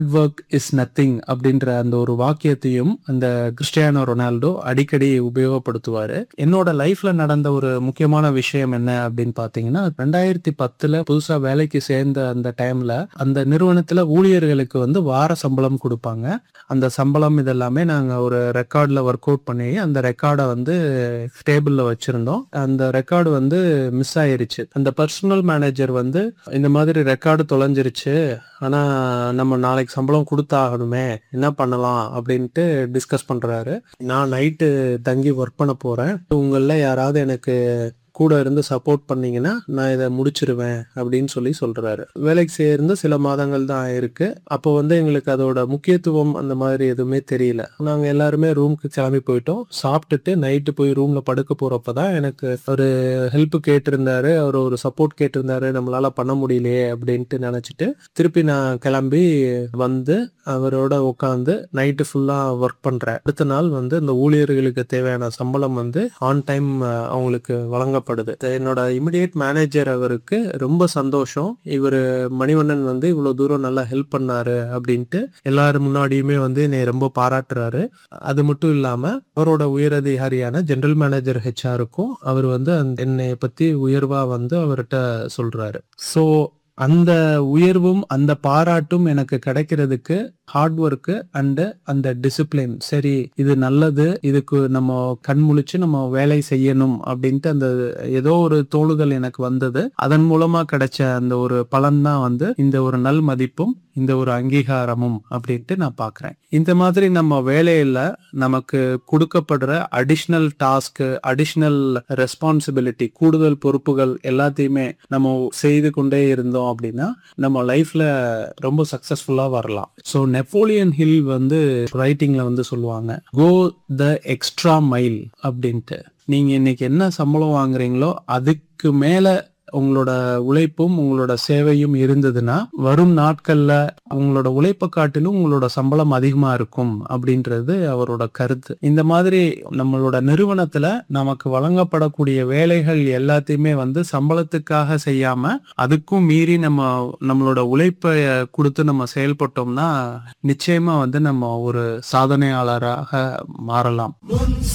work is nothing அப்படின்ற அந்த ஒரு வாக்கியத்தையும் அந்த கிறிஸ்டியானோ ரொனால்டோ அடிக்கடி உபயோகப்படுத்துவாரு என்னோட லைஃப்ல நடந்த ஒரு முக்கியமான விஷயம் என்ன அப்படின்னு பாத்தீங்கன்னா ரெண்டாயிரத்தி பத்துல புதுசா வேலைக்கு சேர்ந்த அந்த டைம்ல அந்த நிறுவனத்துல ஊழியர்களுக்கு வந்து வார சம்பளம் கொடுப்பாங்க அந்த சம்பளம் இதெல்லாமே நாங்க ஒரு ரெக்கார்ட்ல ஒர்க் அவுட் பண்ணி அந்த ரெக்கார்டை வந்து டேபிள்ல வச்சிருந்தோம் அந்த ரெக்கார்டு வந்து மிஸ் ஆயிருச்சு அந்த பர்சனல் மேனேஜர் வந்து இந்த மாதிரி ரெக்கார்டு தொலைஞ்சிருச்சு ஆனா நம்ம நாளைக்கு சம்பளம் கொடுத்தாகணுமே என்ன பண்ணலாம் அப்படின்ட்டு டிஸ்கஸ் பண்றாரு நான் நைட்டு தங்கி ஒர்க் பண்ண போறேன் உங்கள யாராவது எனக்கு கூட இருந்து சப்போர்ட் பண்ணீங்கன்னா நான் இதை முடிச்சிருவேன் அப்படின்னு சொல்லி சொல்றாரு வேலைக்கு சேர்ந்து சில மாதங்கள் தான் ஆயிருக்கு அப்போ வந்து எங்களுக்கு அதோட முக்கியத்துவம் அந்த மாதிரி எதுவுமே தெரியல நாங்க எல்லாருமே ரூமுக்கு கிளம்பி போயிட்டோம் சாப்பிட்டுட்டு நைட்டு போய் ரூம்ல படுக்க போறப்பதான் எனக்கு ஒரு ஹெல்ப் கேட்டிருந்தாரு அவர் ஒரு சப்போர்ட் கேட்டிருந்தாரு நம்மளால பண்ண முடியலையே அப்படின்ட்டு நினைச்சிட்டு திருப்பி நான் கிளம்பி வந்து அவரோட உட்காந்து நைட்டு ஃபுல்லா ஒர்க் பண்றேன் அடுத்த நாள் வந்து இந்த ஊழியர்களுக்கு தேவையான சம்பளம் வந்து ஆன் டைம் அவங்களுக்கு வழங்கப்படுது என்னோட இமிடியேட் மேனேஜர் அவருக்கு ரொம்ப சந்தோஷம் இவர் மணிவண்ணன் வந்து இவ்வளவு தூரம் நல்லா ஹெல்ப் பண்ணாரு அப்படின்ட்டு எல்லாரும் முன்னாடியுமே வந்து என்னை ரொம்ப பாராட்டுறாரு அது மட்டும் இல்லாம அவரோட உயரதிகாரியான ஜெனரல் மேனேஜர் ஹெச்ஆருக்கும் அவர் வந்து அந்த- என்னை பத்தி உயர்வா வந்து அவர்கிட்ட சொல்றாரு சோ அந்த உயர்வும் அந்த பாராட்டும் எனக்கு கிடைக்கிறதுக்கு ஹார்ட் ஒர்க்கு அண்டு அந்த டிசிப்ளின் சரி இது நல்லது இதுக்கு நம்ம கண் முழிச்சு நம்ம வேலை செய்யணும் அப்படின்ட்டு அந்த ஏதோ ஒரு தோணுதல் எனக்கு வந்தது அதன் மூலமா கிடைச்ச அந்த ஒரு பலன் தான் வந்து இந்த ஒரு நல் மதிப்பும் இந்த ஒரு அங்கீகாரமும் அப்படின்ட்டு நான் பாக்குறேன் இந்த மாதிரி நம்ம வேலையில நமக்கு கொடுக்கப்படுற அடிஷ்னல் டாஸ்க் அடிஷ்னல் ரெஸ்பான்சிபிலிட்டி கூடுதல் பொறுப்புகள் எல்லாத்தையுமே நம்ம செய்து கொண்டே இருந்தோம் அப்படின்னா நம்ம லைஃப்ல ரொம்ப சக்சஸ்ஃபுல்லா வரலாம் ஸோ நெப்போலியன் ஹில் வந்து ரைட்டிங்ல வந்து சொல்லுவாங்க கோ த எக்ஸ்ட்ரா மைல் அப்படின்ட்டு நீங்க இன்னைக்கு என்ன சம்பளம் வாங்குறீங்களோ அதுக்கு மேல உங்களோட உழைப்பும் உங்களோட சேவையும் இருந்ததுன்னா வரும் நாட்கள்ல உங்களோட உழைப்பை காட்டிலும் உங்களோட சம்பளம் அதிகமா இருக்கும் அப்படின்றது அவரோட கருத்து இந்த மாதிரி நம்மளோட நிறுவனத்துல நமக்கு வழங்கப்படக்கூடிய வேலைகள் எல்லாத்தையுமே வந்து சம்பளத்துக்காக செய்யாம அதுக்கும் மீறி நம்ம நம்மளோட உழைப்பை கொடுத்து நம்ம செயல்பட்டோம்னா நிச்சயமா வந்து நம்ம ஒரு சாதனையாளராக மாறலாம்